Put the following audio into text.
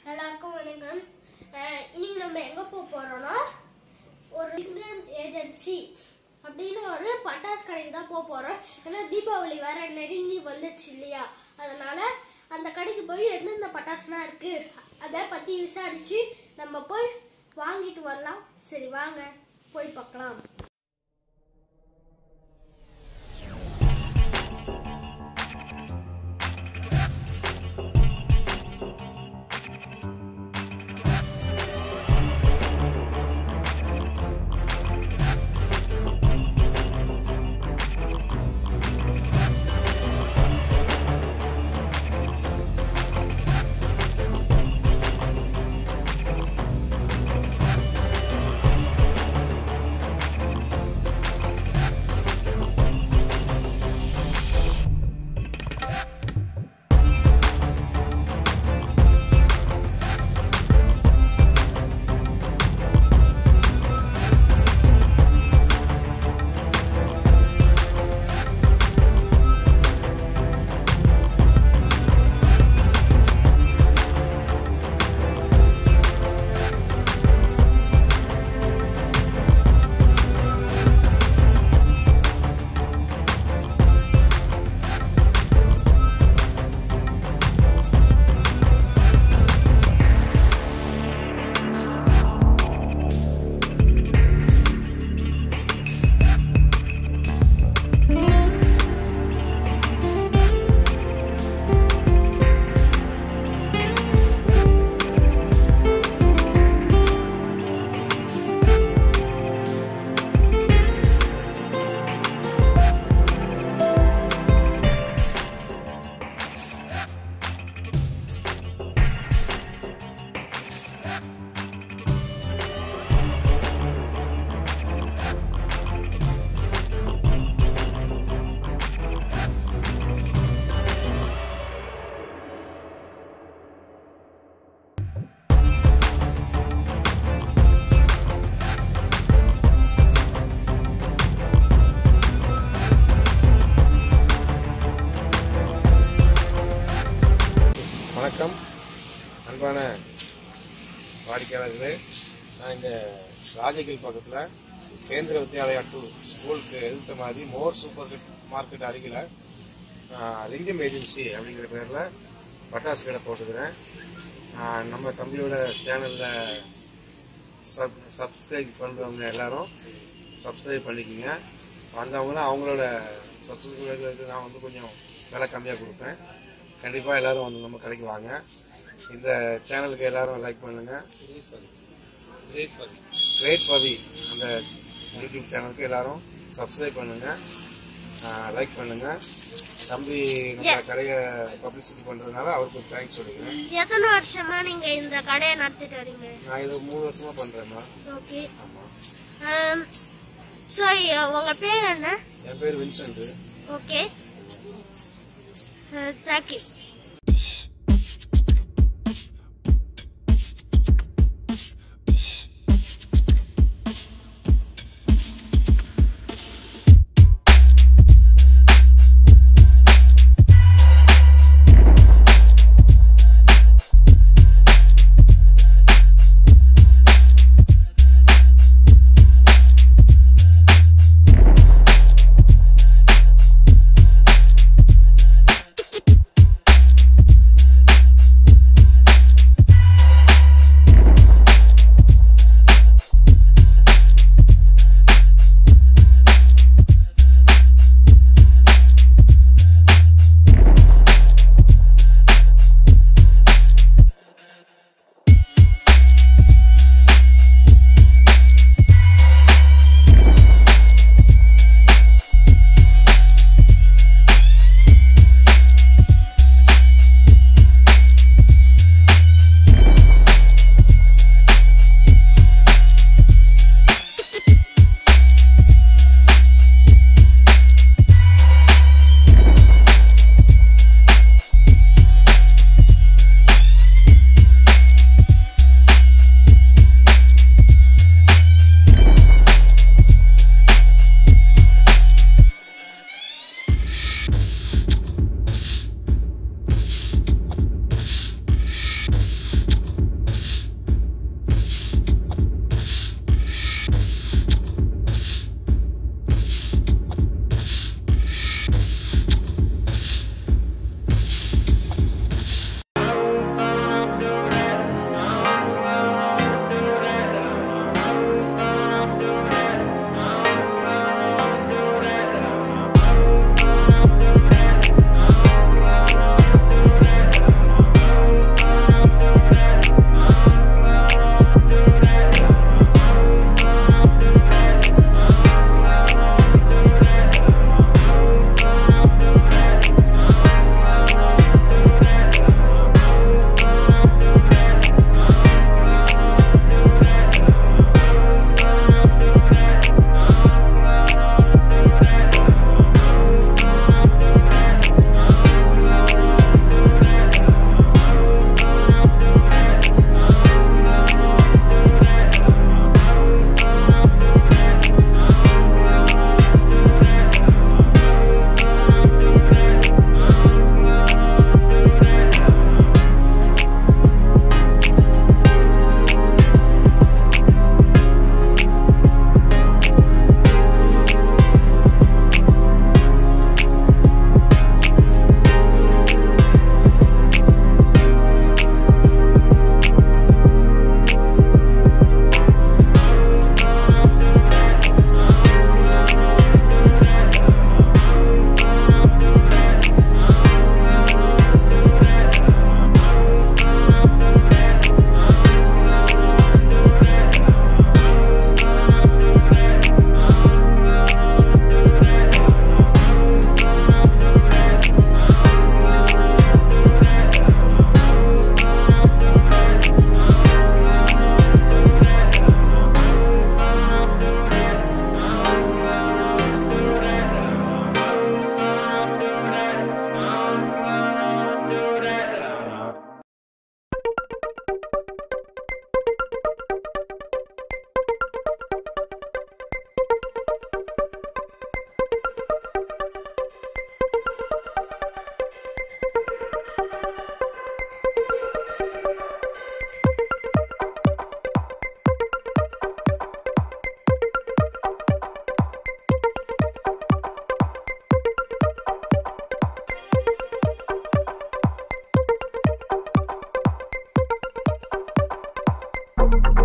எல்லாருக்கும் வணக்கம் அஹ் இன்னைக்கு நம்ம எங்க போக போறோம்னா ஒரு இந்தியன் ஏஜென்சி அப்படின்னு ஒரு பட்டாசு கடைக்கு தான் போக போறோம் ஏன்னா தீபாவளி வேற நெருங்கி வந்துடுச்சு இல்லையா அதனால அந்த கடைக்கு போய் எந்தெந்த பட்டாசுலாம் இருக்கு அதை பத்தி விசாரிச்சு நம்ம போய் வாங்கிட்டு வரலாம் சரி வாங்க போய் பார்க்கலாம் வணக்கம் அன்பான வாடிக்கையாளர்களே நான் இங்கே ராஜகில் பக்கத்தில் கேந்திர வித்யாலயா டூ ஸ்கூலுக்கு எதிர்த்த மாதிரி மோர் சூப்பர் மார்க்கெட் அருகில் லிங்கம் ஏஜென்சி அப்படிங்கிற பேரில் பட்டாசு கடை போட்டுக்கிறேன் ஆஹ் நம்ம தம்பியோட சேனலில் சப் சப்ஸ்கிரைப் பண்ணுறவங்க எல்லாரும் சப்ஸ்கிரைப் பண்ணிக்கோங்க வந்தவங்களும் அவங்களோட சப்ஸ்கிரைபர்களுக்கு நான் வந்து கொஞ்சம் விலை கம்மியாக கொடுப்பேன் கண்டிப்பாக எல்லாரும் வந்து நம்ம கடைக்கு வாங்க இந்த சேனலுக்கு எல்லாரும் லைக் பண்ணுங்க கிரேட் பவி அந்த யூடியூப் சேனலுக்கு எல்லாரும் சப்ஸ்கிரைப் பண்ணுங்க லைக் பண்ணுங்க தம்பி நம்ம கடையை பப்ளிசிட்டி பண்றதுனால அவருக்கு தேங்க்ஸ் சொல்லிக்கிறேன் எத்தனை வருஷமா நீங்க இந்த கடையை நடத்திட்டு வரீங்க நான் இது மூணு வருஷமா பண்றேன்மா ஓகே ஆமா ஸோ உங்க பேர் என்ன என் பேர் வின்சென்ட் ஓகே தேங்க்யூ பாய்